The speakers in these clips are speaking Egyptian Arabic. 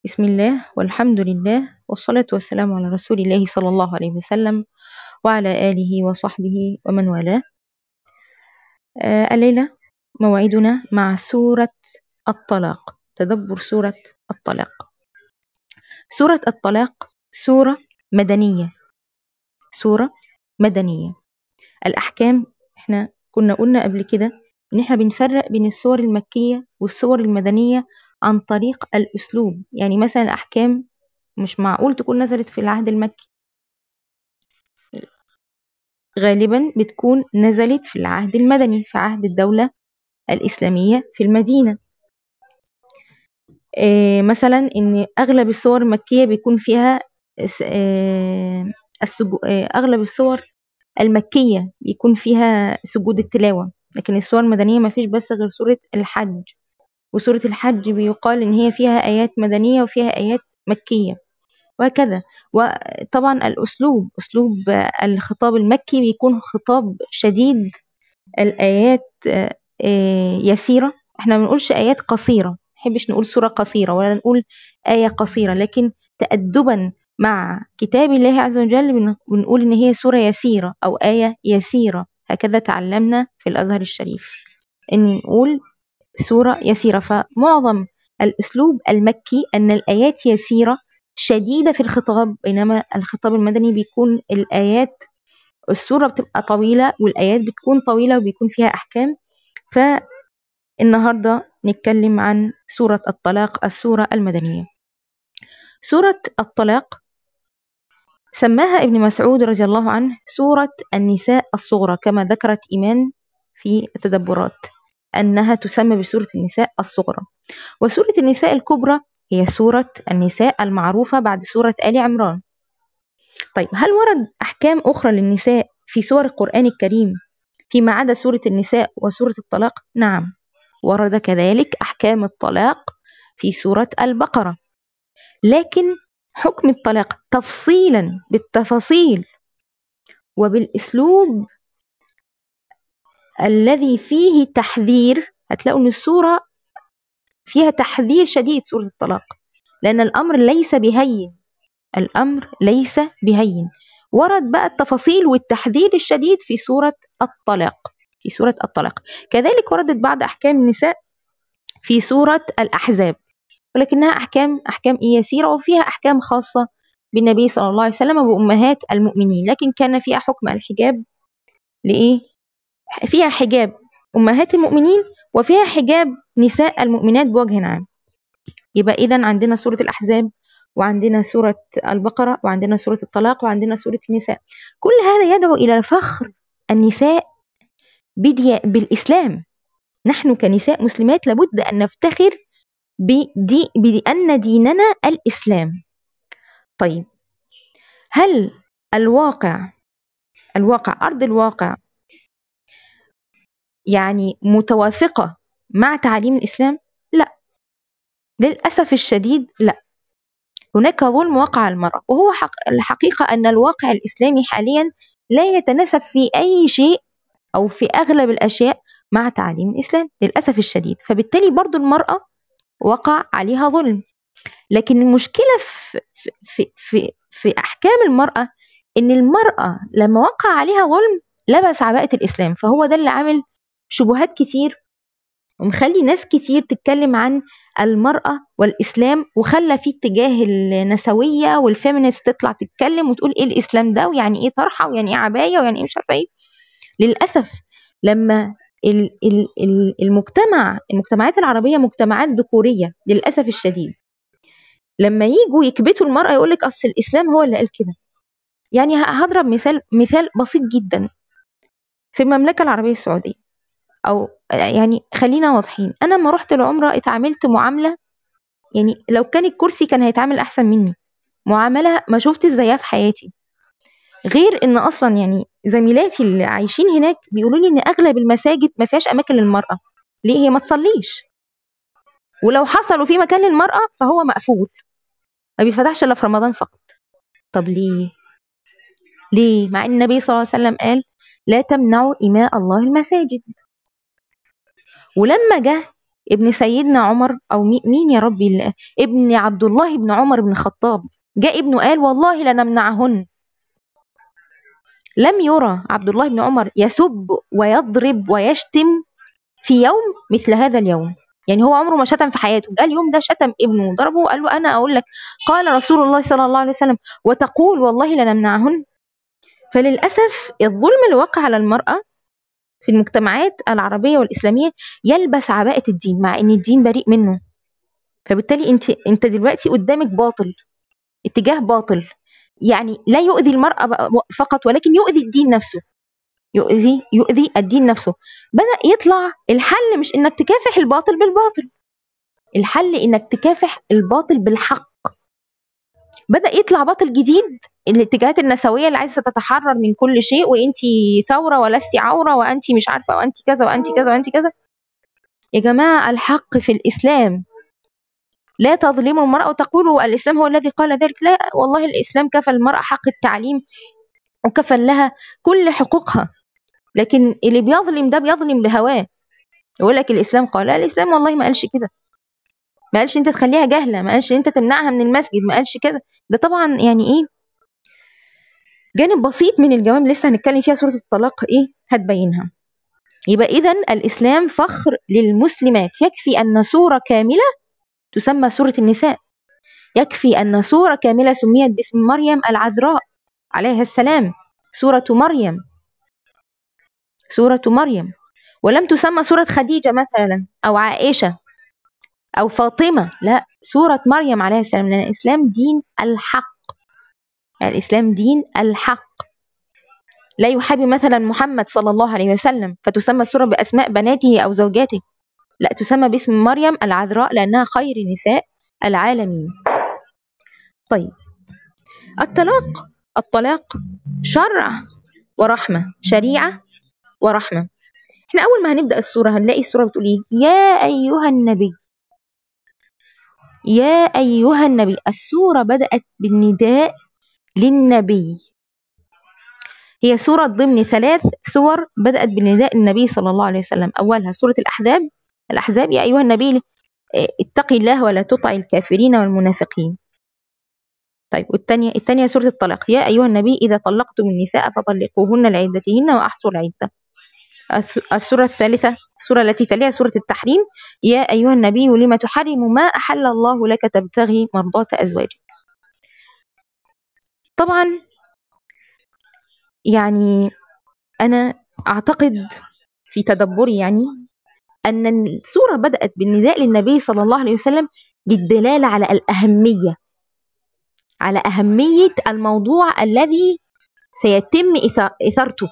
بسم الله والحمد لله والصلاة والسلام على رسول الله صلى الله عليه وسلم وعلى آله وصحبه ومن والاه آه الليلة موعدنا مع سورة الطلاق تدبر سورة الطلاق سورة الطلاق سورة مدنية سورة مدنية الأحكام احنا كنا قلنا قبل كده إن احنا بنفرق بين السور المكية والسور المدنية عن طريق الأسلوب يعني مثلا الأحكام مش معقول تكون نزلت في العهد المكي غالبا بتكون نزلت في العهد المدني في عهد الدولة الإسلامية في المدينة آه مثلا إن أغلب الصور المكية بيكون فيها آه السجو... آه أغلب الصور المكية بيكون فيها سجود التلاوة لكن الصور المدنية ما فيش بس غير سورة الحج وسورة الحج بيقال إن هي فيها آيات مدنية وفيها آيات مكية وهكذا وطبعا الأسلوب أسلوب الخطاب المكي بيكون خطاب شديد الآيات يسيرة احنا ما بنقولش آيات قصيرة نحبش نقول سورة قصيرة ولا نقول آية قصيرة لكن تأدبا مع كتاب الله عز وجل بنقول إن هي سورة يسيرة أو آية يسيرة هكذا تعلمنا في الأزهر الشريف إن نقول سورة يسيرة فمعظم الأسلوب المكي أن الآيات يسيرة شديدة في الخطاب بينما الخطاب المدني بيكون الآيات السورة بتبقى طويلة والآيات بتكون طويلة وبيكون فيها أحكام فالنهاردة نتكلم عن سورة الطلاق السورة المدنية سورة الطلاق سماها ابن مسعود رضي الله عنه سورة النساء الصغرى كما ذكرت إيمان في التدبرات أنها تسمى بسورة النساء الصغرى وسورة النساء الكبرى هي سورة النساء المعروفة بعد سورة آل عمران طيب هل ورد أحكام أخرى للنساء في سور القرآن الكريم فيما عدا سورة النساء وسورة الطلاق؟ نعم ورد كذلك أحكام الطلاق في سورة البقرة لكن حكم الطلاق تفصيلا بالتفاصيل وبالأسلوب الذي فيه تحذير هتلاقوا ان السورة فيها تحذير شديد سورة الطلاق لأن الأمر ليس بهين الأمر ليس بهين ورد بقى التفاصيل والتحذير الشديد في سورة الطلاق في سورة الطلاق كذلك وردت بعض أحكام النساء في سورة الأحزاب ولكنها أحكام أحكام يسيرة وفيها أحكام خاصة بالنبي صلى الله عليه وسلم وأمهات المؤمنين لكن كان فيها حكم الحجاب لإيه؟ فيها حجاب أمهات المؤمنين وفيها حجاب نساء المؤمنات بوجه عام يبقى إذا عندنا سورة الأحزاب وعندنا سورة البقرة وعندنا سورة الطلاق وعندنا سورة النساء كل هذا يدعو إلى فخر النساء بالإسلام نحن كنساء مسلمات لابد أن نفتخر بدي بأن ديننا الإسلام طيب هل الواقع الواقع أرض الواقع يعني متوافقة مع تعاليم الإسلام؟ لا للأسف الشديد لا هناك ظلم وقع على المرأة وهو حق الحقيقة أن الواقع الإسلامي حاليا لا يتناسب في أي شيء أو في أغلب الأشياء مع تعاليم الإسلام للأسف الشديد فبالتالي برضو المرأة وقع عليها ظلم لكن المشكلة في, في, في, في أحكام المرأة إن المرأة لما وقع عليها ظلم لبس عباءة الإسلام فهو ده اللي عامل شبهات كتير ومخلي ناس كتير تتكلم عن المرأة والإسلام وخلى في اتجاه النسوية والفيمينست تطلع تتكلم وتقول إيه الإسلام ده ويعني إيه طرحة ويعني إيه عباية ويعني إيه مش عارفة إيه للأسف لما المجتمع المجتمعات العربية مجتمعات ذكورية للأسف الشديد لما يجوا يكبتوا المرأة يقول لك أصل الإسلام هو اللي قال كده يعني هضرب مثال مثال بسيط جدا في المملكة العربية السعودية او يعني خلينا واضحين انا لما رحت العمره اتعاملت معامله يعني لو كان الكرسي كان هيتعامل احسن مني معامله ما شفتش زيها في حياتي غير ان اصلا يعني زميلاتي اللي عايشين هناك بيقولوا لي ان اغلب المساجد ما فيهاش اماكن للمراه ليه هي ما تصليش ولو حصل وفي مكان للمراه فهو مقفول ما بيفتحش الا في رمضان فقط طب ليه ليه مع ان النبي صلى الله عليه وسلم قال لا تمنعوا إماء الله المساجد ولما جه ابن سيدنا عمر او مين يا ربي ابن عبد الله بن عمر بن الخطاب جاء ابنه قال والله لنمنعهن لم يرى عبد الله بن عمر يسب ويضرب ويشتم في يوم مثل هذا اليوم يعني هو عمره ما شتم في حياته قال اليوم ده شتم ابنه وضربه وقال له انا اقول لك قال رسول الله صلى الله عليه وسلم وتقول والله لنمنعهن فللاسف الظلم اللي وقع على المراه في المجتمعات العربيه والاسلاميه يلبس عباءه الدين مع ان الدين بريء منه فبالتالي انت انت دلوقتي قدامك باطل اتجاه باطل يعني لا يؤذي المرأة فقط ولكن يؤذي الدين نفسه يؤذي يؤذي الدين نفسه بدأ يطلع الحل مش انك تكافح الباطل بالباطل الحل انك تكافح الباطل بالحق بدأ يطلع باطل جديد الاتجاهات النسوية اللي عايزة تتحرر من كل شيء وانت ثورة ولست عورة وانت مش عارفة وانت كذا وانت كذا وانت كذا يا جماعة الحق في الإسلام لا تظلموا المرأة وتقولوا الإسلام هو الذي قال ذلك لا والله الإسلام كفى المرأة حق التعليم وكفى لها كل حقوقها لكن اللي بيظلم ده بيظلم بهواه يقول لك الإسلام قال لا الإسلام والله ما قالش كده ما قالش انت تخليها جاهله ما قالش انت تمنعها من المسجد ما قالش كده ده طبعا يعني ايه جانب بسيط من الجوانب لسه هنتكلم فيها سوره الطلاق ايه هتبينها يبقى اذا الاسلام فخر للمسلمات يكفي ان سوره كامله تسمى سورة النساء يكفي أن سورة كاملة سميت باسم مريم العذراء عليها السلام سورة مريم سورة مريم ولم تسمى سورة خديجة مثلا أو عائشة أو فاطمة لا سورة مريم عليها السلام لأن الإسلام دين الحق الإسلام دين الحق لا يحابي مثلا محمد صلى الله عليه وسلم فتسمى السورة بأسماء بناته أو زوجاته لا تسمى باسم مريم العذراء لأنها خير نساء العالمين طيب الطلاق الطلاق شرع ورحمة شريعة ورحمة احنا أول ما هنبدأ السورة هنلاقي السورة بتقول ايه يا أيها النبي يا أيها النبي السورة بدأت بالنداء للنبي هي سورة ضمن ثلاث سور بدأت بالنداء النبي صلى الله عليه وسلم أولها سورة الأحزاب الأحزاب يا أيها النبي اتقي الله ولا تطع الكافرين والمنافقين طيب والثانية الثانية سورة الطلاق يا أيها النبي إذا طلقتم النساء فطلقوهن لعدتهن وأحصوا العدة السورة الثالثة السورة التي تليها سورة التحريم يا أيها النبي لم تحرم ما أحل الله لك تبتغي مرضات أزواجك طبعا يعني أنا أعتقد في تدبري يعني أن السورة بدأت بالنداء للنبي صلى الله عليه وسلم للدلالة على الأهمية على أهمية الموضوع الذي سيتم إثارته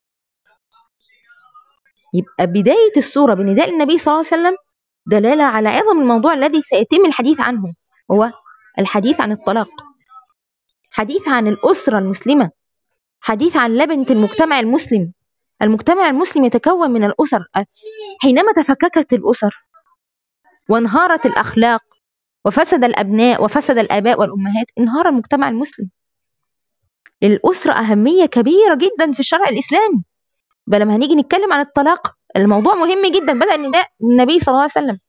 يبقى بداية السورة بنداء النبي صلى الله عليه وسلم دلالة على عظم الموضوع الذي سيتم الحديث عنه هو الحديث عن الطلاق حديث عن الأسرة المسلمة حديث عن لبنة المجتمع المسلم المجتمع المسلم يتكون من الأسر حينما تفككت الأسر وانهارت الأخلاق وفسد الأبناء وفسد الآباء والأمهات انهار المجتمع المسلم للأسرة أهمية كبيرة جدا في الشرع الإسلامي بل لما هنيجي نتكلم عن الطلاق الموضوع مهم جدا بدأ النداء النبي صلى الله عليه وسلم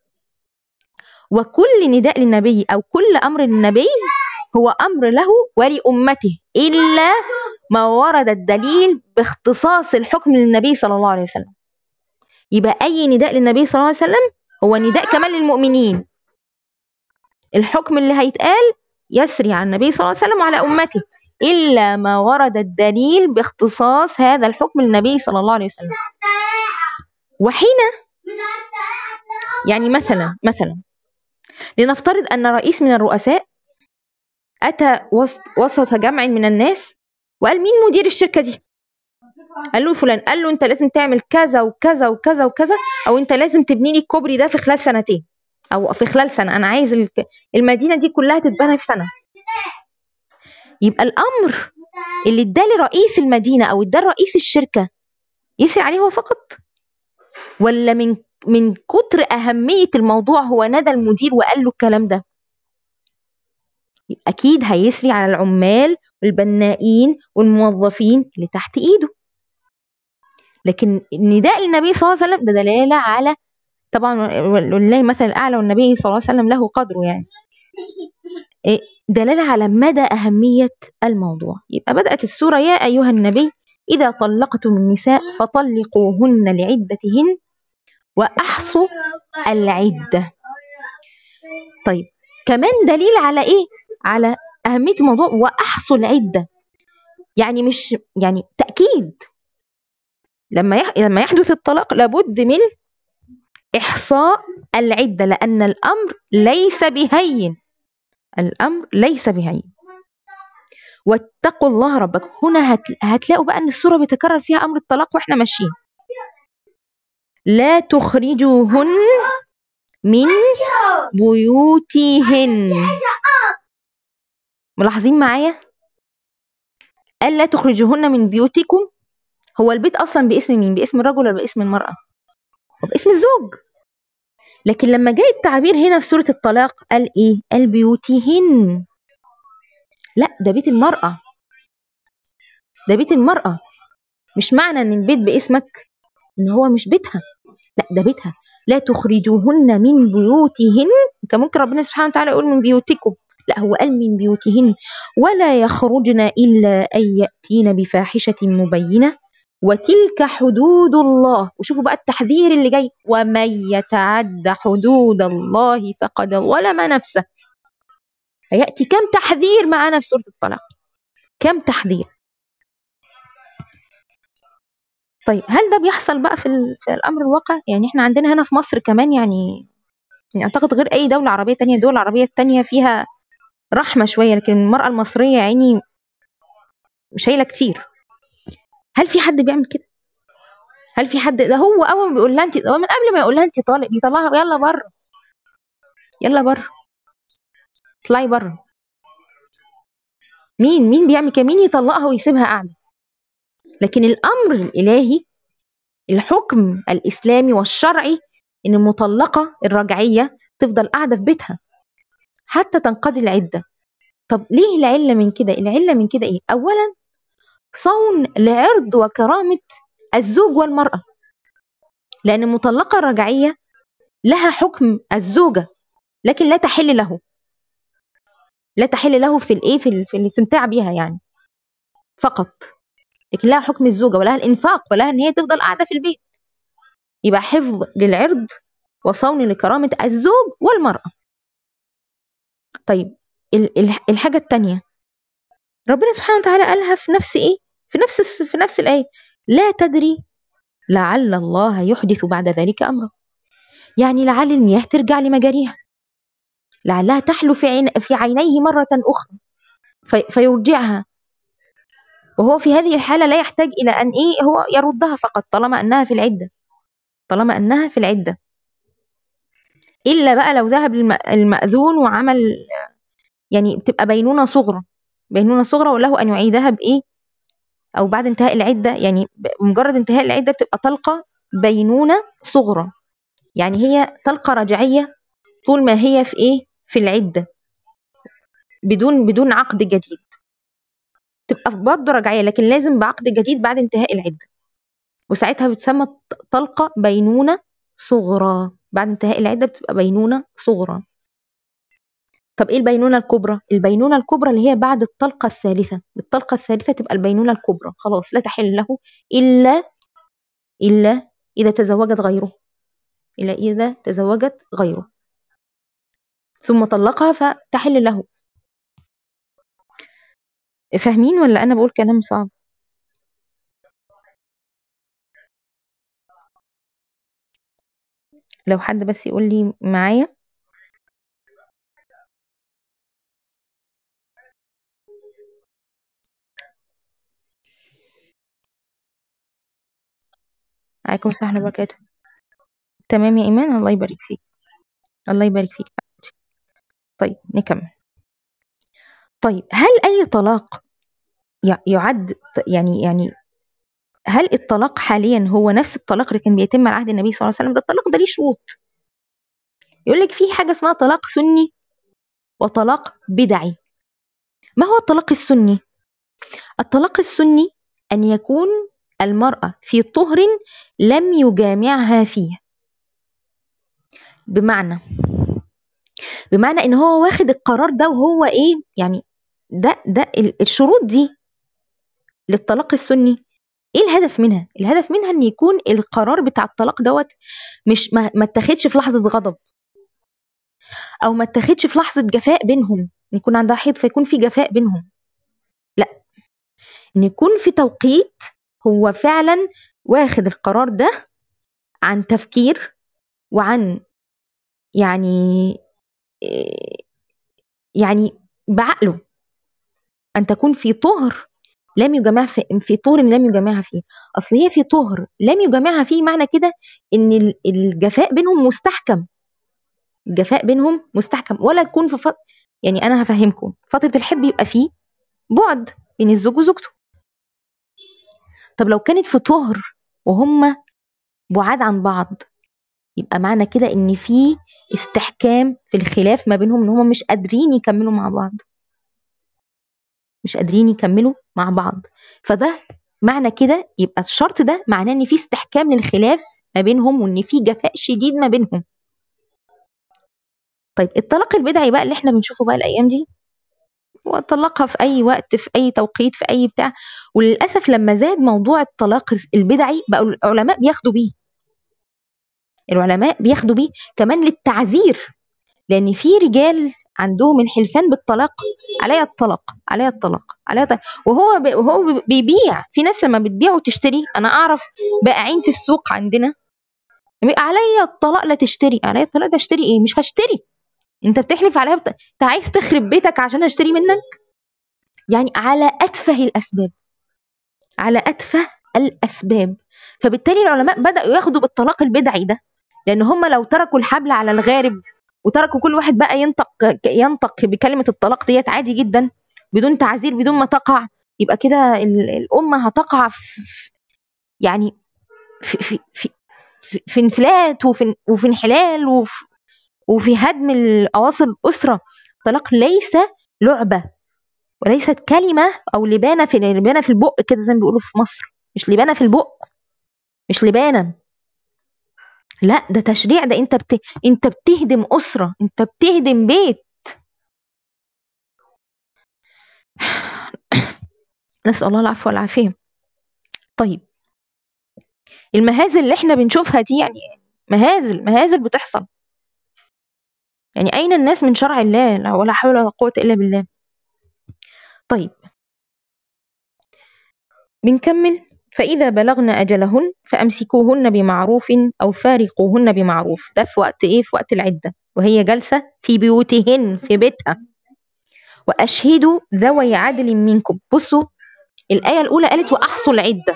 وكل نداء للنبي أو كل أمر للنبي هو أمر له ولأمته إلا ما ورد الدليل باختصاص الحكم للنبي صلى الله عليه وسلم يبقى أي نداء للنبي صلى الله عليه وسلم هو نداء كمان للمؤمنين الحكم اللي هيتقال يسري على النبي صلى الله عليه وسلم وعلى أمته إلا ما ورد الدليل باختصاص هذا الحكم للنبي صلى الله عليه وسلم وحين يعني مثلا مثلا لنفترض أن رئيس من الرؤساء أتى وسط, وسط جمع من الناس وقال مين مدير الشركة دي قال له فلان قال له انت لازم تعمل كذا وكذا وكذا وكذا او انت لازم تبني لي الكوبري ده في خلال سنتين او في خلال سنه انا عايز المدينه دي كلها تتبنى في سنه يبقى الامر اللي اداه لرئيس المدينه او اداه رئيس الشركه يسري عليه هو فقط ولا من من كتر اهميه الموضوع هو نادى المدير وقال له الكلام ده اكيد هيسري على العمال والبنائين والموظفين اللي تحت ايده لكن النداء للنبي صلى الله عليه وسلم ده دلاله على طبعا ولله مثل الأعلى والنبي صلى الله عليه وسلم له قدره يعني إيه، دلالة على مدى أهمية الموضوع يبقى بدأت السورة يا أيها النبي إذا طلقتم النساء فطلقوهن لعدتهن وأحصوا العدة طيب كمان دليل على إيه؟ على أهمية الموضوع وأحصوا العدة يعني مش يعني تأكيد لما لما يحدث الطلاق لابد من إحصاء العدة لأن الأمر ليس بهين الأمر ليس بهين واتقوا الله ربكم هنا هتلاقوا بقى ان السوره بيتكرر فيها امر الطلاق واحنا ماشيين لا تخرجوهن من بيوتهن ملاحظين معايا قال لا تخرجوهن من بيوتكم هو البيت اصلا باسم مين باسم الرجل ولا باسم المراه هو باسم الزوج لكن لما جاء التعبير هنا في سوره الطلاق قال ايه قال بيوتهن لا ده بيت المراه ده بيت المراه مش معنى ان البيت باسمك ان هو مش بيتها لا ده بيتها لا تخرجوهن من بيوتهن كان ممكن ربنا سبحانه وتعالى يقول من بيوتكم لا هو قال من بيوتهن ولا يخرجن إلا أن يأتين بفاحشة مبينة وتلك حدود الله وشوفوا بقى التحذير اللي جاي ومن يتعد حدود الله فقد ظلم نفسه هيأتي كم تحذير معانا في سورة الطلاق كم تحذير طيب هل ده بيحصل بقى في, في الامر الواقع يعني احنا عندنا هنا في مصر كمان يعني يعني اعتقد غير اي دوله عربيه تانية الدول العربيه التانية فيها رحمه شويه لكن المراه المصريه يعني شايله كتير هل في حد بيعمل كده هل في حد ده هو اول ما بيقول لها انت من قبل ما يقول لها انت طالق بيطلعها يلا بره يلا بره اطلعي بره مين مين بيعمل كده مين يطلقها ويسيبها قاعده لكن الامر الالهي الحكم الاسلامي والشرعي ان المطلقه الرجعيه تفضل قاعده في بيتها حتى تنقضي العده طب ليه العله من كده العله من كده ايه اولا صون لعرض وكرامه الزوج والمراه لان المطلقه الرجعيه لها حكم الزوجه لكن لا تحل له لا تحل له في الايه في, في الاستمتاع بها يعني فقط لكن لها حكم الزوجه ولها الانفاق ولها ان هي تفضل قاعده في البيت يبقى حفظ للعرض وصون لكرامه الزوج والمراه طيب الحاجه الثانيه ربنا سبحانه وتعالى قالها في نفس ايه في نفس في نفس الايه لا تدري لعل الله يحدث بعد ذلك امرا يعني لعل المياه ترجع لمجاريها لعلها تحلو في, عين في عينيه مرة أخرى في فيرجعها وهو في هذه الحالة لا يحتاج إلى أن إيه هو يردها فقط طالما أنها في العدة طالما أنها في العدة إلا بقى لو ذهب المأذون وعمل يعني بتبقى بينونة صغرى بينونة صغرى وله أن يعيدها بإيه أو بعد انتهاء العدة يعني مجرد انتهاء العدة بتبقى طلقة بينونة صغرى يعني هي طلقة رجعية طول ما هي في إيه في العدة بدون بدون عقد جديد تبقى برضه رجعية لكن لازم بعقد جديد بعد انتهاء العدة وساعتها بتسمى طلقة بينونة صغرى بعد انتهاء العدة بتبقى بينونة صغرى طب ايه البينونة الكبرى؟ البينونة الكبرى اللي هي بعد الطلقة الثالثة الطلقة الثالثة تبقى البينونة الكبرى خلاص لا تحل له إلا إلا إذا تزوجت غيره إلا إذا تزوجت غيره ثم طلقها فتحل له فاهمين ولا أنا بقول كلام صعب لو حد بس يقول لي معايا عليكم السلام وبركاته تمام يا إيمان الله يبارك فيك الله يبارك فيك طيب نكمل طيب هل أي طلاق يعد يعني يعني هل الطلاق حاليا هو نفس الطلاق اللي كان بيتم على عهد النبي صلى الله عليه وسلم ده الطلاق ده ليه شروط يقول لك في حاجة اسمها طلاق سني وطلاق بدعي ما هو الطلاق السني الطلاق السني أن يكون المرأة في طهر لم يجامعها فيه بمعنى بمعنى ان هو واخد القرار ده وهو ايه يعني ده ده ال- الشروط دي للطلاق السني ايه الهدف منها الهدف منها ان يكون القرار بتاع الطلاق دوت مش ما, ما اتاخدش في لحظه غضب او ما اتاخدش في لحظه جفاء بينهم ان يكون عندها حيض فيكون في جفاء بينهم لا ان يكون في توقيت هو فعلا واخد القرار ده عن تفكير وعن يعني يعني بعقله أن تكون في طهر لم يجامع في, في طهر لم يجامعها فيه أصل هي في طهر لم يجامعها فيه معنى كده إن ال- الجفاء بينهم مستحكم الجفاء بينهم مستحكم ولا يكون في فط... يعني أنا هفهمكم فترة الحيض بيبقى فيه بعد بين الزوج وزوجته طب لو كانت في طهر وهم بعاد عن بعض يبقى معنى كده ان في استحكام في الخلاف ما بينهم ان هم مش قادرين يكملوا مع بعض مش قادرين يكملوا مع بعض فده معنى كده يبقى الشرط ده معناه ان في استحكام للخلاف ما بينهم وان في جفاء شديد ما بينهم طيب الطلاق البدعي بقى اللي احنا بنشوفه بقى الايام دي وطلقها في اي وقت في اي توقيت في اي بتاع وللاسف لما زاد موضوع الطلاق البدعي بقوا العلماء بياخدوا بيه العلماء بياخدوا بيه كمان للتعذير لان في رجال عندهم الحلفان بالطلاق عليا الطلاق عليا الطلاق عليا الطلاق وهو ب... وهو بيبيع في ناس لما بتبيع وتشتري انا اعرف بائعين في السوق عندنا عليا الطلاق لا تشتري عليا الطلاق ده اشتري ايه مش هشتري انت بتحلف عليها بت... انت عايز تخرب بيتك عشان اشتري منك يعني على اتفه الاسباب على اتفه الاسباب فبالتالي العلماء بداوا ياخدوا بالطلاق البدعي ده لان هم لو تركوا الحبل على الغارب وتركوا كل واحد بقى ينطق ينطق بكلمه الطلاق ديت عادي جدا بدون تعذير بدون ما تقع يبقى كده الامه هتقع في يعني في في في, في, في انفلات وفي وفي انحلال وفي, وفي هدم اواصر الاسره الطلاق ليس لعبه وليست كلمه او لبانه في لبانه في البق كده زي ما بيقولوا في مصر مش لبانه في البق مش لبانه لا ده تشريع ده انت بت... انت بتهدم اسره انت بتهدم بيت نسال الله العفو والعافيه طيب المهازل اللي احنا بنشوفها دي يعني مهازل مهازل بتحصل يعني اين الناس من شرع الله لا ولا حول ولا قوه الا بالله طيب بنكمل فإذا بلغن أجلهن فأمسكوهن بمعروف أو فارقوهن بمعروف ده في وقت إيه في وقت العدة وهي جالسة في بيوتهن في بيتها وأشهدوا ذوي عدل منكم بصوا الآية الأولى قالت وأحصوا العدة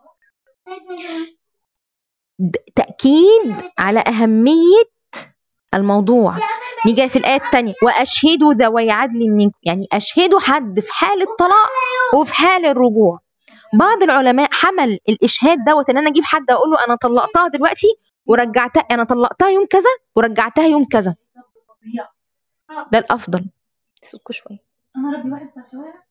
تأكيد على أهمية الموضوع نيجي في الآية الثانية وأشهدوا ذوي عدل منكم يعني أشهدوا حد في حال الطلاق وفي حال الرجوع بعض العلماء حمل الاشهاد دوت ان انا اجيب حد اقول له انا طلقتها دلوقتي ورجعتها انا طلقتها يوم كذا ورجعتها يوم كذا ده الافضل سكوا شويه انا ربي واحد بتاع شوارع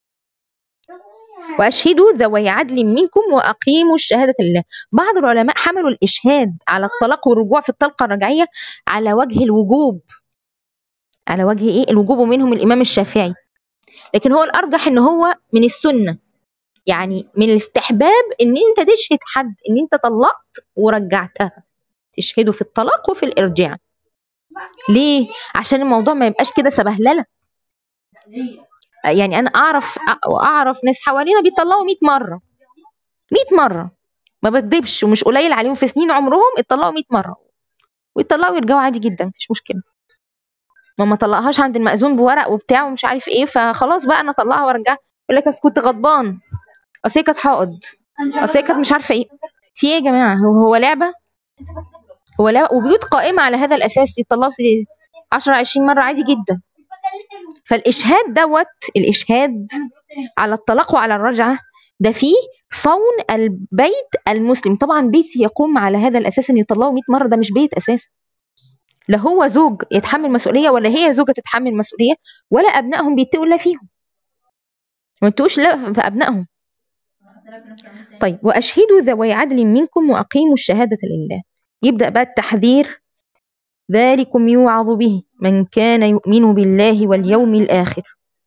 واشهدوا ذوي عدل منكم واقيموا الشهاده لله بعض العلماء حملوا الاشهاد على الطلاق والرجوع في الطلقه الرجعيه على وجه الوجوب على وجه ايه الوجوب ومنهم الامام الشافعي لكن هو الارجح ان هو من السنه يعني من الاستحباب ان انت تشهد حد ان انت طلقت ورجعتها تشهده في الطلاق وفي الارجاع ليه عشان الموضوع ما يبقاش كده سبهلله يعني انا اعرف اعرف ناس حوالينا بيطلقوا 100 مره 100 مره ما بكدبش ومش قليل عليهم في سنين عمرهم اتطلقوا 100 مره ويطلقوا ويرجعوا عادي جدا مفيش مشكله ما ما طلقهاش عند المأذون بورق وبتاع ومش عارف ايه فخلاص بقى انا اطلقها وارجعها يقول لك كنت غضبان اصل هي كانت حائض اصل هي كانت مش عارفه ايه في ايه يا جماعه هو هو لعبه هو لعبه وبيوت قائمه على هذا الاساس يطلعوا 10 20 مره عادي جدا فالاشهاد دوت الاشهاد على الطلاق وعلى الرجعه ده فيه صون البيت المسلم طبعا بيت يقوم على هذا الاساس ان يطلقوا 100 مره ده مش بيت اساسا لا هو زوج يتحمل مسؤوليه ولا هي زوجه تتحمل مسؤوليه ولا ابنائهم بيتقوا الله فيهم ما تقوش لا في ابنائهم طيب واشهدوا ذوي عدل منكم واقيموا الشهاده لله يبدا بقى التحذير ذلكم يوعظ به من كان يؤمن بالله واليوم الآخر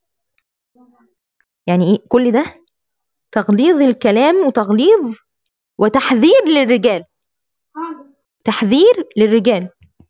يعني إيه كل ده تغليظ الكلام وتغليظ وتحذير للرجال تحذير للرجال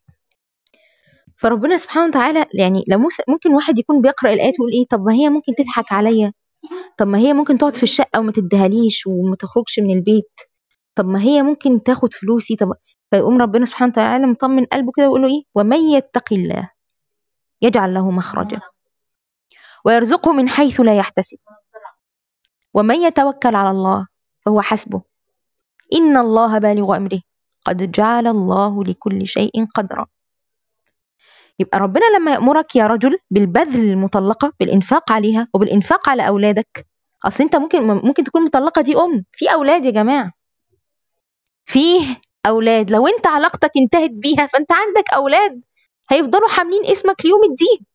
فربنا سبحانه وتعالى يعني لو ممكن واحد يكون بيقرأ الآيات ويقول إيه طب ما هي ممكن تضحك عليا طب ما هي ممكن تقعد في الشقة وما تديهاليش وما تخرجش من البيت طب ما هي ممكن تاخد فلوسي طب فيقوم ربنا سبحانه وتعالى مطمن قلبه كده ويقول له ايه ومن يتق الله يجعل له مخرجا ويرزقه من حيث لا يحتسب ومن يتوكل على الله فهو حسبه إن الله بالغ أمره قد جعل الله لكل شيء قدرا يبقى ربنا لما يأمرك يا رجل بالبذل المطلقة بالإنفاق عليها وبالإنفاق على أولادك أصل أنت ممكن ممكن تكون مطلقة دي أم في أولاد يا جماعة فيه أولاد لو أنت علاقتك انتهت بيها فأنت عندك أولاد هيفضلوا حاملين اسمك ليوم الدين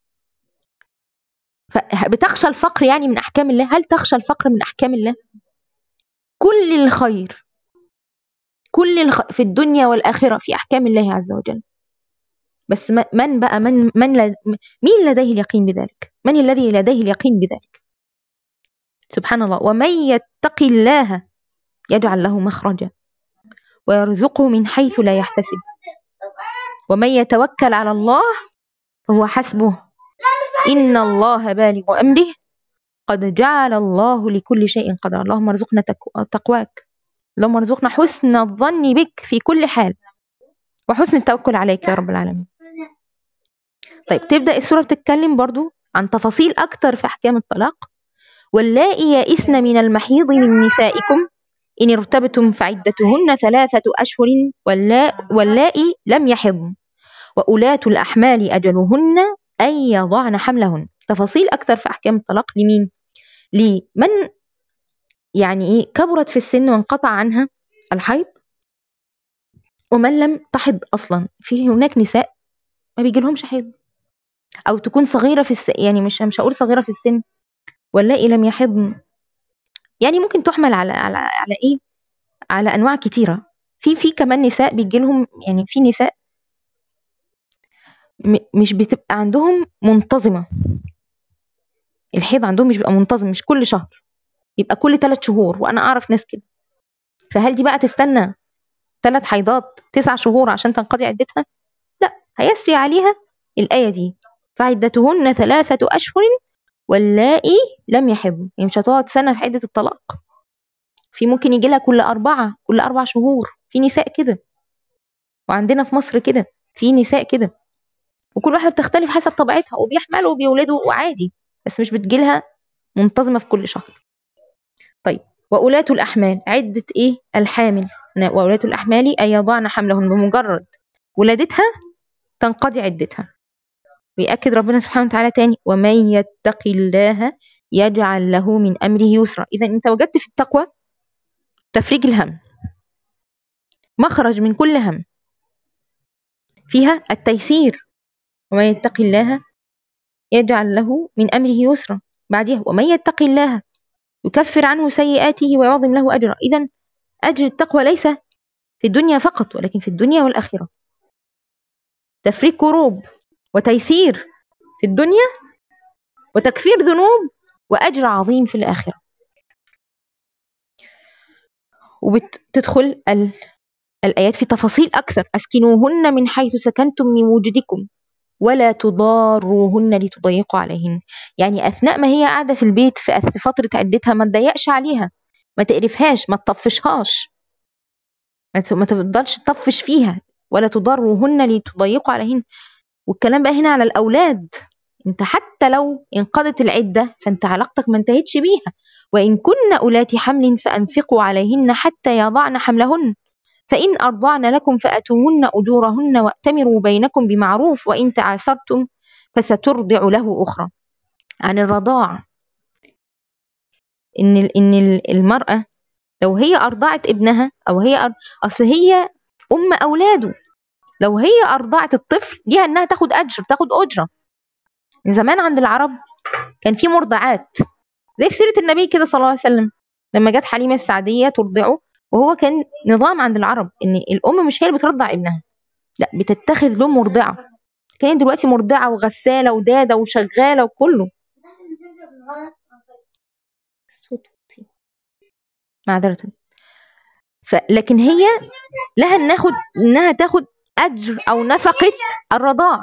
بتخشى الفقر يعني من أحكام الله هل تخشى الفقر من أحكام الله كل الخير كل الخ... في الدنيا والآخرة في أحكام الله عز وجل بس من بقى من من لد... مين لديه اليقين بذلك من الذي لديه اليقين بذلك سبحان الله ومن يتق الله يجعل له مخرجا ويرزقه من حيث لا يحتسب ومن يتوكل على الله فهو حسبه إن الله بالغ أمره قد جعل الله لكل شيء قدرا اللهم ارزقنا تقواك اللهم ارزقنا حسن الظن بك في كل حال وحسن التوكل عليك يا رب العالمين طيب تبدأ السورة بتتكلم برضو عن تفاصيل أكتر في أحكام الطلاق واللائي يئسن من المحيض من نسائكم إن ارتبتم فعدتهن ثلاثة أشهر واللائي لم يحضن وأولاة الأحمال أجلهن أن يضعن حملهن تفاصيل أكتر في أحكام الطلاق لمين؟ لمن يعني إيه كبرت في السن وانقطع عنها الحيض ومن لم تحض أصلا في هناك نساء ما بيجيلهمش حيض أو تكون صغيرة في السن يعني مش مش هقول صغيرة في السن واللائي لم يحضن يعني ممكن تحمل على على على ايه على انواع كتيره في في كمان نساء بيجي لهم يعني في نساء مش بتبقى عندهم منتظمه الحيض عندهم مش بيبقى منتظم مش كل شهر يبقى كل ثلاث شهور وانا اعرف ناس كده فهل دي بقى تستنى ثلاث حيضات تسع شهور عشان تنقضي عدتها لا هيسري عليها الايه دي فعدتهن ثلاثه اشهر واللائي لم يحضن يعني مش هتقعد سنة في عدة الطلاق في ممكن يجي لها كل أربعة كل أربع شهور في نساء كده وعندنا في مصر كده في نساء كده وكل واحدة بتختلف حسب طبيعتها وبيحملوا وبيولدوا وعادي بس مش بتجيلها منتظمة في كل شهر طيب وأولاة الأحمال عدة إيه الحامل وأولاة الأحمال أن يضعن حملهن بمجرد ولادتها تنقضي عدتها ويأكد ربنا سبحانه وتعالى تاني ومن يتق الله يجعل له من أمره يسرا إذا أنت وجدت في التقوى تفريج الهم مخرج من كل هم فيها التيسير ومن يتق الله يجعل له من أمره يسرا بعدها ومن يتق الله يكفر عنه سيئاته ويعظم له أجرا إذا أجر التقوى ليس في الدنيا فقط ولكن في الدنيا والآخرة تفريج كروب وتيسير في الدنيا وتكفير ذنوب وأجر عظيم في الآخرة وبتدخل الآيات في تفاصيل أكثر أسكنوهن من حيث سكنتم من وجدكم ولا تضاروهن لتضيقوا عليهن يعني أثناء ما هي قاعدة في البيت في فترة عدتها ما تضيقش عليها ما تقرفهاش ما تطفشهاش ما تفضلش تطفش فيها ولا تضاروهن لتضيقوا عليهن والكلام بقى هنا على الأولاد انت حتى لو انقضت العدة فانت علاقتك ما انتهتش بيها وإن كن أولات حمل فأنفقوا عليهن حتى يضعن حملهن فإن أرضعن لكم فأتوهن أجورهن وأتمروا بينكم بمعروف وإن تعاسرتم فسترضع له أخرى عن الرضاع إن إن المرأة لو هي أرضعت ابنها أو هي أر... أصل هي أم أولاده لو هي أرضعت الطفل ليها إنها تاخد أجر تاخد أجرة من زمان عند العرب كان في مرضعات زي في سيرة النبي كده صلى الله عليه وسلم لما جت حليمة السعدية ترضعه وهو كان نظام عند العرب إن الأم مش هي اللي بترضع ابنها لا بتتخذ له مرضعة كان دلوقتي مرضعة وغسالة ودادة وشغالة وكله معذرة ف... لكن هي لها ان ناخد انها تاخد اجر او نفقة الرضاعة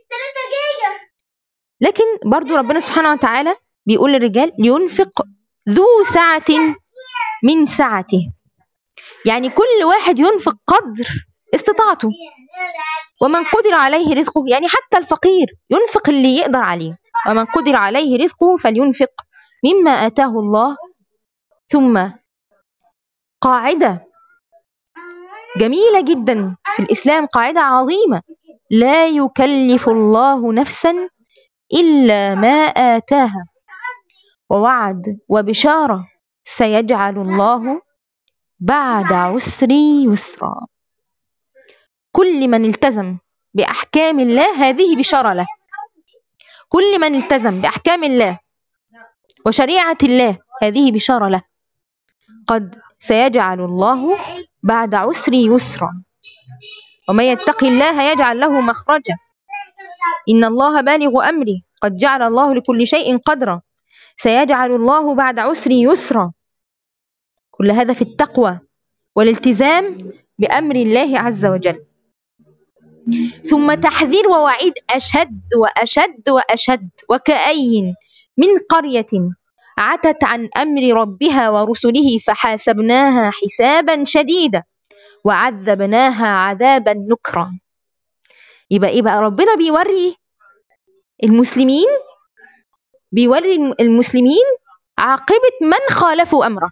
لكن برضو ربنا سبحانه وتعالى بيقول للرجال لينفق ذو سعة من سعته يعني كل واحد ينفق قدر استطاعته ومن قدر عليه رزقه يعني حتى الفقير ينفق اللي يقدر عليه ومن قدر عليه رزقه فلينفق مما آتاه الله ثم قاعدة جميلة جدا في الإسلام قاعدة عظيمة لا يكلف الله نفسا إلا ما آتاها ووعد وبشارة سيجعل الله بعد عسر يسرا كل من التزم بأحكام الله هذه بشارة له كل من التزم بأحكام الله وشريعة الله هذه بشارة له قد سيجعل الله بعد عسر يسرا ومن يتق الله يجعل له مخرجا إن الله بالغ أمره قد جعل الله لكل شيء قدرا سيجعل الله بعد عسر يسرا كل هذا في التقوى والالتزام بأمر الله عز وجل ثم تحذير ووعيد أشد وأشد وأشد وكأي من قرية عتت عن أمر ربها ورسله فحاسبناها حسابا شديدا وعذبناها عذابا نكرا يبقى إيه بقى ربنا بيوري المسلمين بيوري المسلمين عاقبة من خالفوا أمره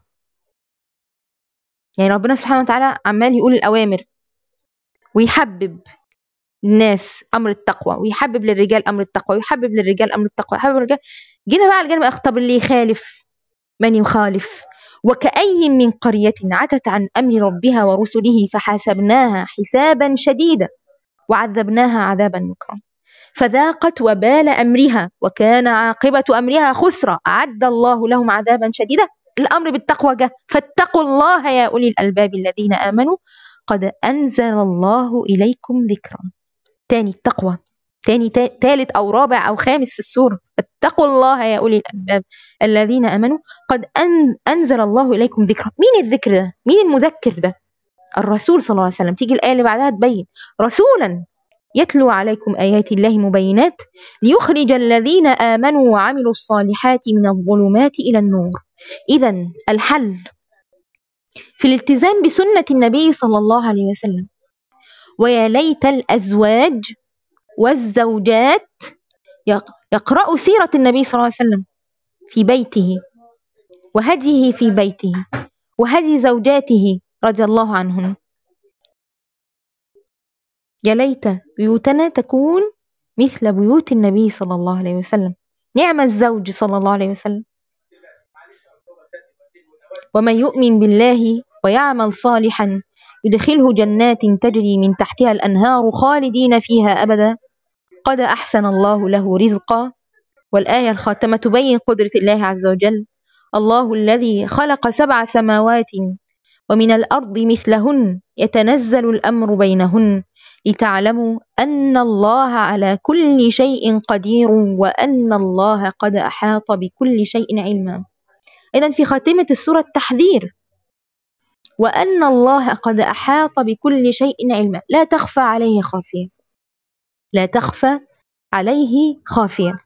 يعني ربنا سبحانه وتعالى عمال يقول الأوامر ويحبب الناس امر التقوى ويحبب للرجال امر التقوى ويحبب للرجال امر التقوى يحبب للرجال جينا بقى على الجانب طب اللي يخالف من يخالف وكأي من قرية عتت عن أمر ربها ورسله فحاسبناها حسابا شديدا وعذبناها عذابا نكرا فذاقت وبال أمرها وكان عاقبة أمرها خسرا أعد الله لهم عذابا شديدا الأمر بالتقوى جاء فاتقوا الله يا أولي الألباب الذين آمنوا قد أنزل الله إليكم ذكرا تاني التقوى تاني تالت أو رابع أو خامس في السورة اتقوا الله يا أولي الألباب الذين آمنوا قد أن أنزل الله إليكم ذكرا مين الذكر ده؟ مين المذكر ده؟ الرسول صلى الله عليه وسلم تيجي الآية اللي بعدها تبين رسولا يتلو عليكم آيات الله مبينات ليخرج الذين آمنوا وعملوا الصالحات من الظلمات إلى النور إذا الحل في الالتزام بسنة النبي صلى الله عليه وسلم ويا ليت الأزواج والزوجات يقرأوا سيرة النبي صلى الله عليه وسلم في بيته وهديه في بيته وهدي زوجاته رضي الله عنهن يا ليت بيوتنا تكون مثل بيوت النبي صلى الله عليه وسلم نعم الزوج صلى الله عليه وسلم ومن يؤمن بالله ويعمل صالحا يدخله جنات تجري من تحتها الأنهار خالدين فيها أبدا قد أحسن الله له رزقا والآية الخاتمة تبين قدرة الله عز وجل الله الذي خلق سبع سماوات ومن الأرض مثلهن يتنزل الأمر بينهن لتعلموا أن الله على كل شيء قدير وأن الله قد أحاط بكل شيء علما إذا في خاتمة السورة التحذير وأن الله قد أحاط بكل شيء علما لا تخفى عليه خافية لا تخفى عليه خافية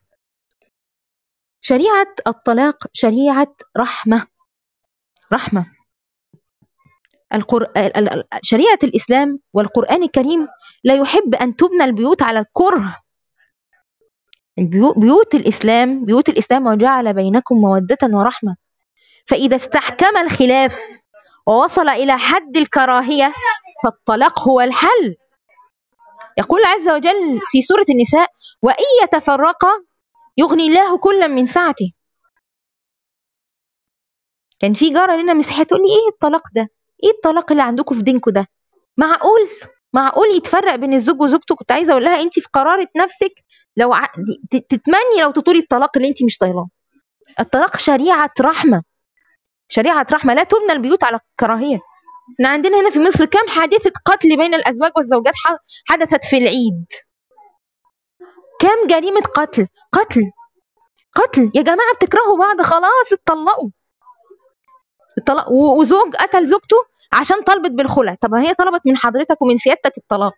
شريعة الطلاق شريعة رحمة رحمة القر... شريعة الإسلام والقرآن الكريم لا يحب أن تبنى البيوت على الكره بيوت الإسلام بيوت الإسلام وجعل بينكم مودة ورحمة فإذا استحكم الخلاف ووصل إلى حد الكراهية فالطلاق هو الحل يقول عز وجل في سورة النساء وإن يتفرقا يغني الله كلا من سعته كان في جارة لنا مسيحية تقول لي إيه الطلاق ده؟ إيه الطلاق اللي عندكم في دينكم ده؟ معقول معقول يتفرق بين الزوج وزوجته كنت عايزه اقول لها انت في قراره نفسك لو ع... تتمني لو تطولي الطلاق اللي انت مش طايلاه الطلاق شريعه رحمه شريعة رحمة لا تبنى البيوت على الكراهية احنا عندنا هنا في مصر كم حادثة قتل بين الأزواج والزوجات حدثت في العيد كم جريمة قتل قتل قتل يا جماعة بتكرهوا بعض خلاص اتطلقوا الطلاق وزوج قتل زوجته عشان طلبت بالخلع طب هي طلبت من حضرتك ومن سيادتك الطلاق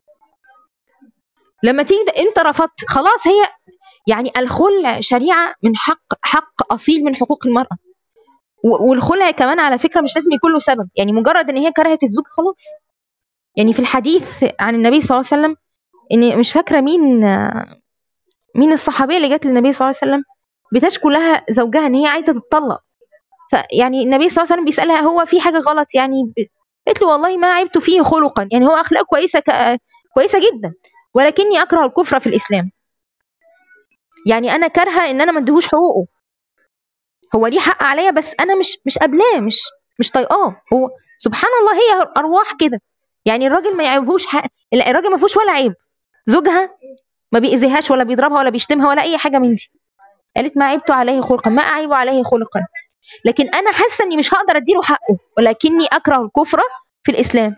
لما تيجي انت رفضت خلاص هي يعني الخلع شريعه من حق حق اصيل من حقوق المراه والخلع كمان على فكره مش لازم يكون له سبب يعني مجرد ان هي كرهت الزوج خلاص يعني في الحديث عن النبي صلى الله عليه وسلم ان مش فاكره مين مين الصحابيه اللي جت للنبي صلى الله عليه وسلم بتشكو لها زوجها ان هي عايزه تتطلق فيعني النبي صلى الله عليه وسلم بيسالها هو في حاجه غلط يعني قلت له والله ما عيبت فيه خلقا يعني هو اخلاق كويسه ك... كويسه جدا ولكني اكره الكفر في الاسلام يعني انا كارهه ان انا ما اديهوش حقوقه هو ليه حق عليا بس انا مش مش قابلاه مش مش طايقاه هو سبحان الله هي ارواح كده يعني الراجل ما يعيبهوش حق الراجل ما فيهوش ولا عيب زوجها ما بيأذيهاش ولا بيضربها ولا بيشتمها ولا اي حاجه من دي قالت ما عيبت عليه خلقا ما اعيب عليه خلقا لكن انا حاسه اني مش هقدر اديله حقه ولكني اكره الكفر في الاسلام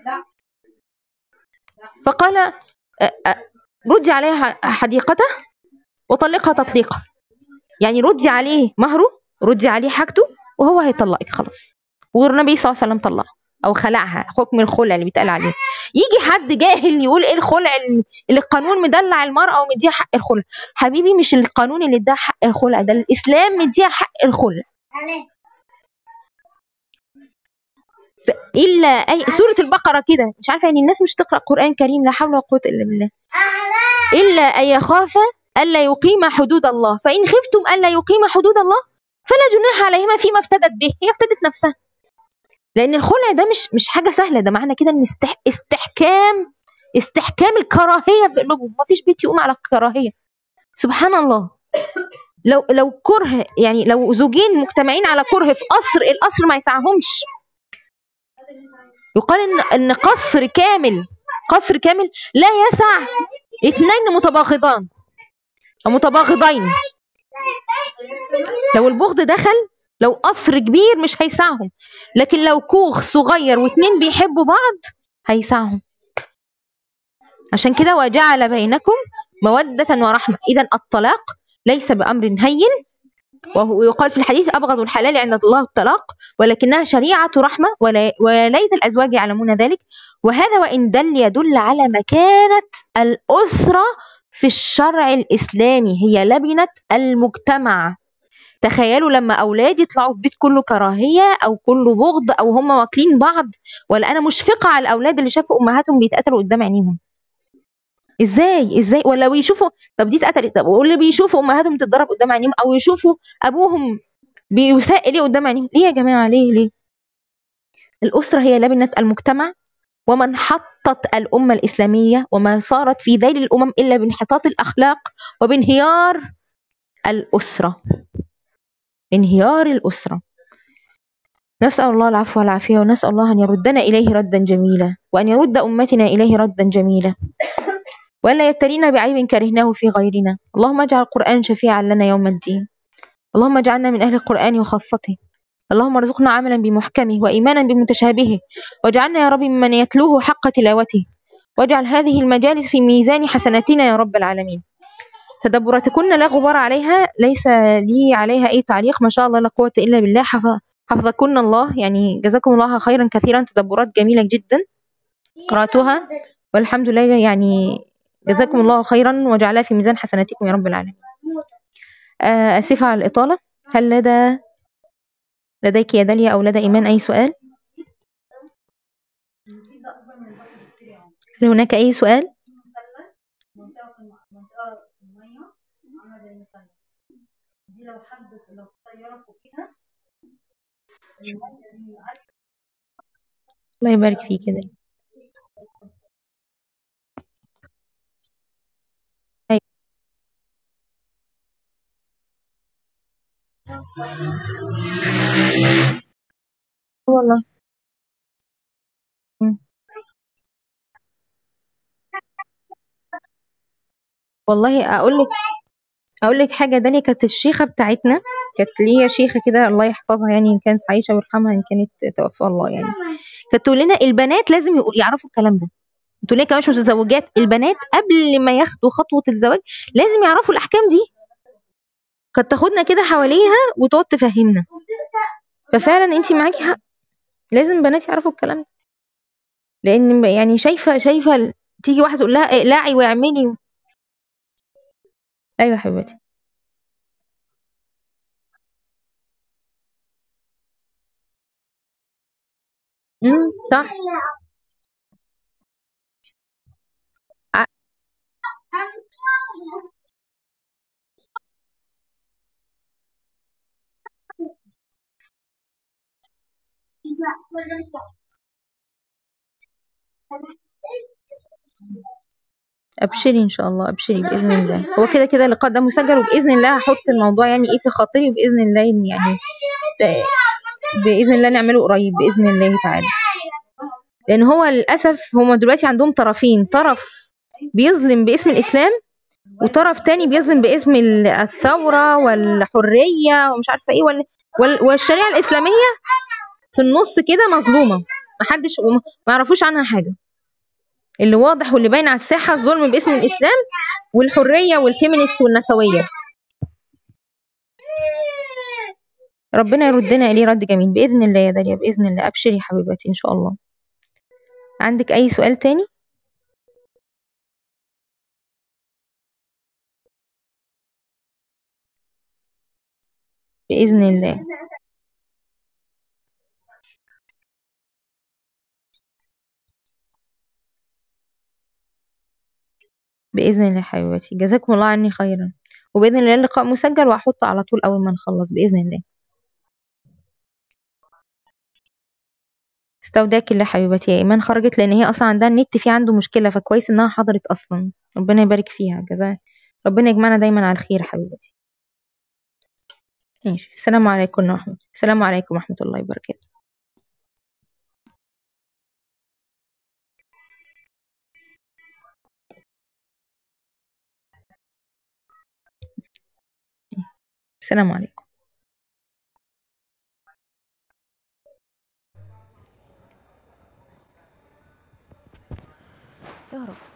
فقال ردي عليها حديقته وطلقها تطليقا يعني ردي عليه مهره ردي عليه حاجته وهو هيطلقك خلاص والنبي صلى الله عليه وسلم طلقها او خلعها حكم الخلع اللي بيتقال عليه يجي حد جاهل يقول ايه الخلع اللي القانون مدلع المراه ومديها حق الخلع حبيبي مش القانون اللي اداها حق الخلع ده الاسلام مديها حق الخلع الا اي سوره البقره كده مش عارفه يعني الناس مش تقرا قران كريم لا حول ولا قوه الا بالله الا ان يخاف الا يقيم حدود الله فان خفتم الا يقيم حدود الله فلا جناح عليهما فيما افتدت به هي افتدت نفسها لان الخلع ده مش مش حاجه سهله ده معنى كده ان استح استحكام استحكام الكراهيه في قلوبهم ما فيش بيت يقوم على الكراهيه سبحان الله لو لو كره يعني لو زوجين مجتمعين على كره في قصر القصر ما يسعهمش يقال ان ان قصر كامل قصر كامل لا يسع اثنين متباغضان او متباغضين لو البغض دخل لو قصر كبير مش هيسعهم لكن لو كوخ صغير واتنين بيحبوا بعض هيسعهم عشان كده وجعل بينكم مودة ورحمة إذا الطلاق ليس بأمر هين وهو يقال في الحديث أبغض الحلال عند الله الطلاق ولكنها شريعة رحمة وليت الأزواج يعلمون ذلك وهذا وإن دل يدل على مكانة الأسرة في الشرع الإسلامي هي لبنة المجتمع تخيلوا لما أولاد يطلعوا في بيت كله كراهية أو كله بغض أو هم واكلين بعض ولا أنا مشفقة على الأولاد اللي شافوا أمهاتهم بيتقتلوا قدام عينيهم ازاي ازاي ولا بيشوفوا طب دي اتقتلت طب واللي بيشوفوا امهاتهم بتتضرب قدام عينيهم او يشوفوا ابوهم بيساء ليه قدام عينيهم ليه يا جماعه ليه ليه الاسره هي لبنه المجتمع ومن حطت الامه الاسلاميه وما صارت في ذيل الامم الا بانحطاط الاخلاق وبانهيار الاسره انهيار الاسره نسأل الله العفو والعافية ونسأل الله أن يردنا إليه ردا جميلا وأن يرد أمتنا إليه ردا جميلا ولا يبتلينا بعيب كرهناه في غيرنا اللهم اجعل القرآن شفيعا لنا يوم الدين اللهم اجعلنا من أهل القرآن وخاصته اللهم ارزقنا عملا بمحكمه وإيمانا بمتشابهه واجعلنا يا رب ممن يتلوه حق تلاوته واجعل هذه المجالس في ميزان حسناتنا يا رب العالمين تدبراتكن لا غبار عليها ليس لي عليها أي تعليق ما شاء الله لا قوة إلا بالله حفظكن الله يعني جزاكم الله خيرا كثيرا تدبرات جميلة جدا قرأتها والحمد لله يعني جزاكم الله خيرا وجعلها في ميزان حسناتكم يا رب العالمين آه، آسفة على الإطالة هل لدى لديك يا داليا أو لدى إيمان أي سؤال؟ هل هناك أي سؤال؟ الله يبارك فيك كده والله والله اقول لك اقول لك حاجه داليا كانت الشيخه بتاعتنا كانت ليا شيخه كده الله يحفظها يعني كانت عايشه ويرحمها ان كانت توفى الله يعني فتقول لنا البنات لازم يقو- يعرفوا الكلام ده تقول لنا كمان مش متزوجات البنات قبل ما ياخدوا خطوه الزواج لازم يعرفوا الاحكام دي كانت تاخدنا كده حواليها وتقعد تفهمنا ففعلا انت معاكي حق لازم بنات يعرفوا الكلام ده لان يعني شايفه شايفه ال- تيجي واحده تقول لها اقلعي واعملي ايوه يا حبيبتي امم صح ع- ابشري ان شاء الله ابشري باذن الله هو كده كده اللقاء ده مسجل وباذن الله هحط الموضوع يعني ايه في خاطري وباذن الله إن يعني ت- باذن الله نعمله قريب باذن الله تعالى لان هو للاسف هم دلوقتي عندهم طرفين طرف بيظلم باسم الاسلام وطرف تاني بيظلم باسم ال- الثوره والحريه ومش عارفه ايه وال وال- والشريعه الاسلاميه في النص كده مظلومه محدش وما- ما يعرفوش عنها حاجه اللي واضح واللي باين على الساحه الظلم باسم الاسلام والحريه والفيمينست والنسويه ربنا يردنا اليه رد جميل باذن الله يا داليا باذن الله ابشري يا حبيبتي ان شاء الله عندك اي سؤال تاني باذن الله باذن الله يا حبيبتي جزاكم الله عني خيرا وباذن الله اللقاء مسجل وهحطه على طول اول ما نخلص باذن الله استودعك الله حبيبتي يا ايمان خرجت لان هي اصلا عندها النت في عنده مشكله فكويس انها حضرت اصلا ربنا يبارك فيها جزاك ربنا يجمعنا دايما على الخير يا حبيبتي ماشي السلام عليكم ورحمه السلام عليكم ورحمه الله وبركاته السلام عليكم يا رب